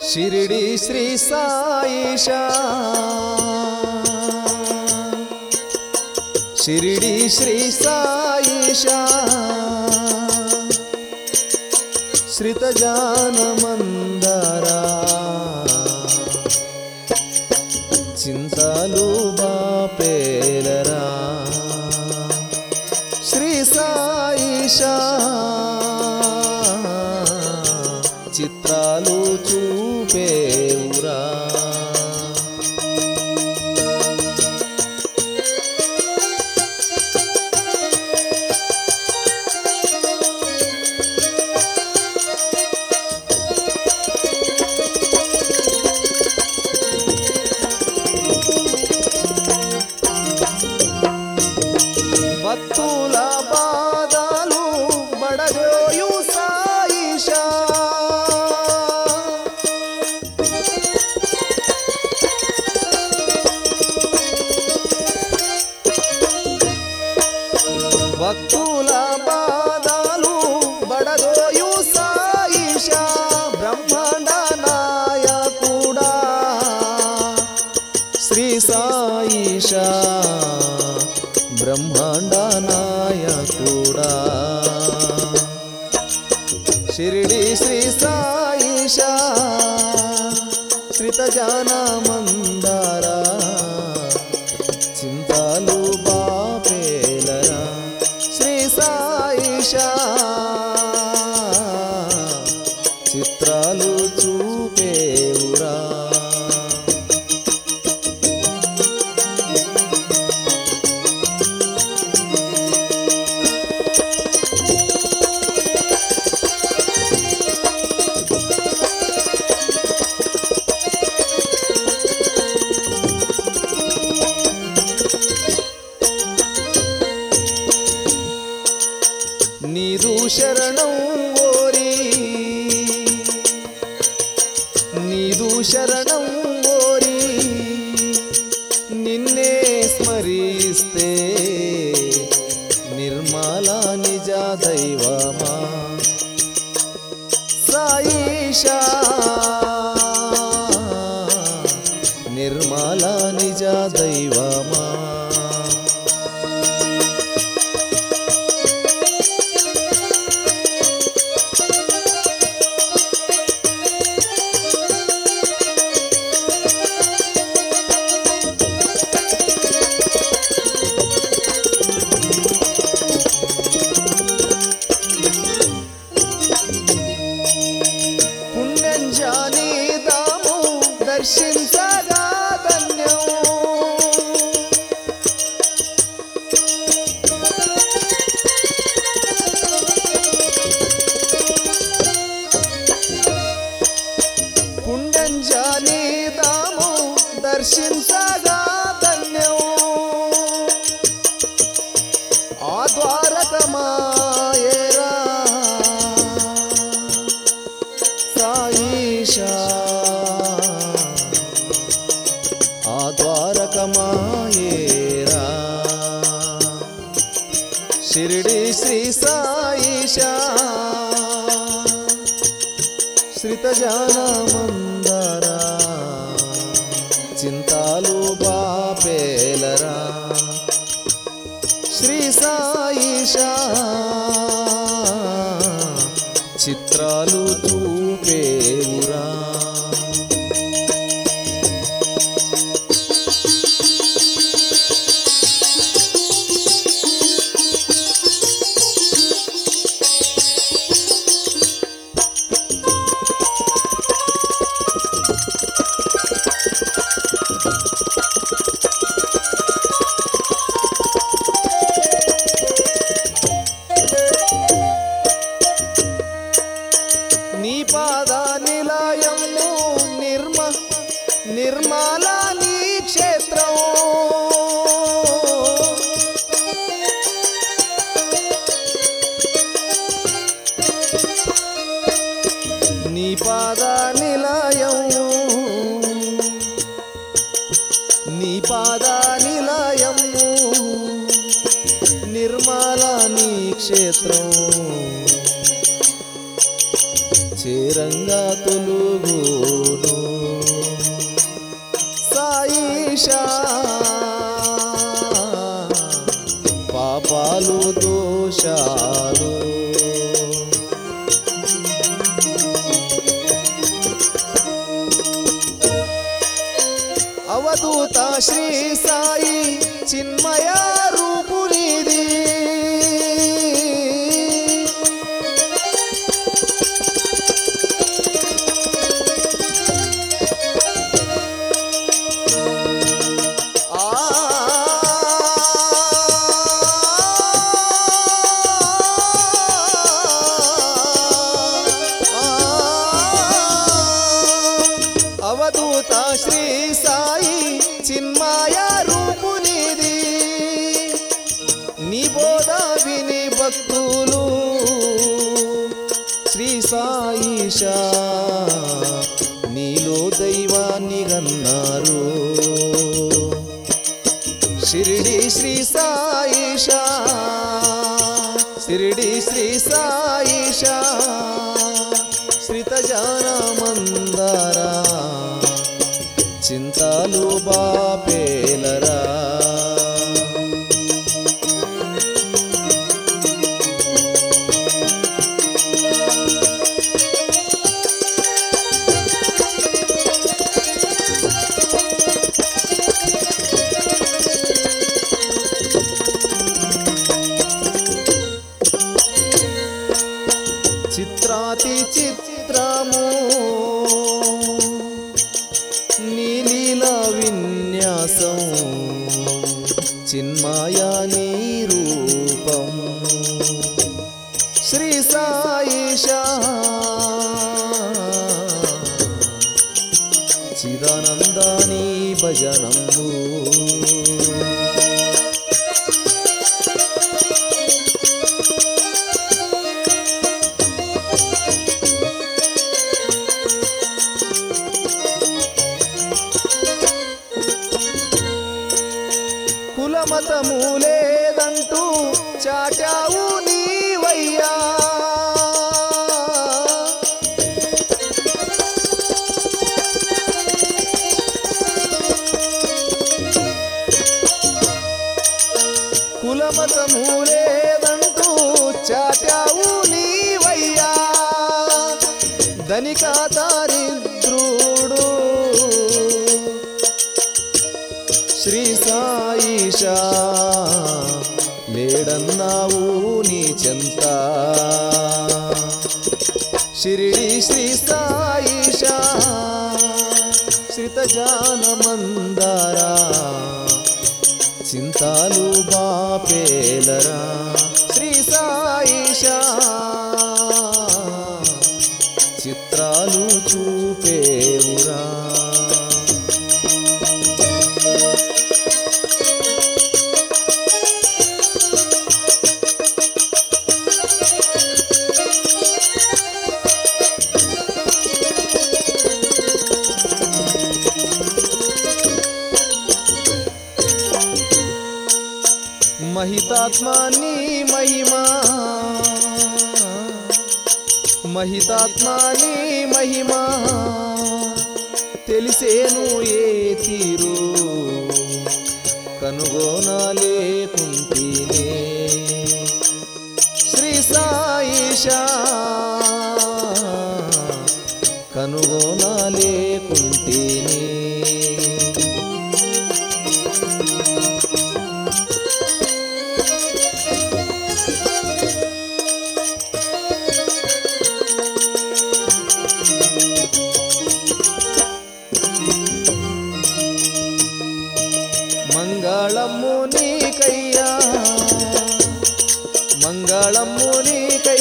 షిరిడి శ్రీ సాయిషా షిరిడి శ్రీ సాయిషా శ్రితజానమందరా చింతలు బాపేలరా శ్రీ సాయిషా చిత్రాలు చూపేవురా భక్తుల బాధలు బడగోయు సాయిషా భక్తుల బాధలు బడగోయు సాయిషా బ్రహ్మాండ నాయకుడా శ్రీ సాయిషా బ్రహ్మాండ నాయకుడా షిరిడి శ్రీ సాయిషా శ్రితజానమందారా చింతాలు బాపేలరా శ్రీ సాయిషా చిత్రాలు చూపేవురా నీదు శరణం ఓరి నీదు శరణం ఓరి నిన్నే స్మరిస్తే నిర్మల నిజ దైవమా సాయిషా నిర్మల నిజ దైవమా పుణ్యంజాని దాము దర్శించగా ధన్యం పుణ్యంజాని దాము దర్శించగా ధన్యం ఆ ద్వారకమాయేరా సాయిషా ఆ ద్వారకమాయేరా షిరిడి శ్రీ సాయిషా శ్రితజానమందరా చింతాలు బాపేలరా శ్రీ సాయిషా చిత్రాలు చూపేవురా నీ పాద నిలయము నిర్మ నిర్మల నీ క్షేత్రం నీ పాద నిలయము నీ పాద నిలయము నిర్మల నీ క్షేత్రం చేరంగా తొలుగును సంతోషాలు అవధూత శ్రీ సాయి చిన్మయ రూపునిది అవధూత శ్రీ సాయి చిన్మాయ రూపునిది నీ బోధ విని భక్తులు శ్రీ సాయిష నీలో దైవాన్ని గన్నారు షిరిడి శ్రీ సాయిష షిరిడి శ్రీ సాయిష శ్రిత జానమందరా చింతాలు బాపేలరా చిత్రాతి చిత్రము నీలీల విన్యాసం చిన్మాయా నీ రూపం శ్రీ సాయిషా చిదానందాని భజనంబు కులమతము లేదంటూ చాటావు నీవయ్యా కులమతము లేదంటూ చాటావు నీవయ్యా ధనిక దారిద్రుడు శ్రీ సాయిషా లేడన్నావు నీ చెంత షిరిడి శ్రీ సాయిషా శ్రిత జానమందారా చింతాలు బాపేలరా శ్రీ సాయిషా చిత్రాలు చూపేవురా మహితాత్మా నీ మహిమా మహితాత్మా నీ మహిమా తెలిసేను ఏ తీరు కనుగొనలేకుంటేనే శ్రీ సాయిషా కనుగొనలేకుంటేనే మంగళము నీకయ్యా మంగళము నీకయ్యా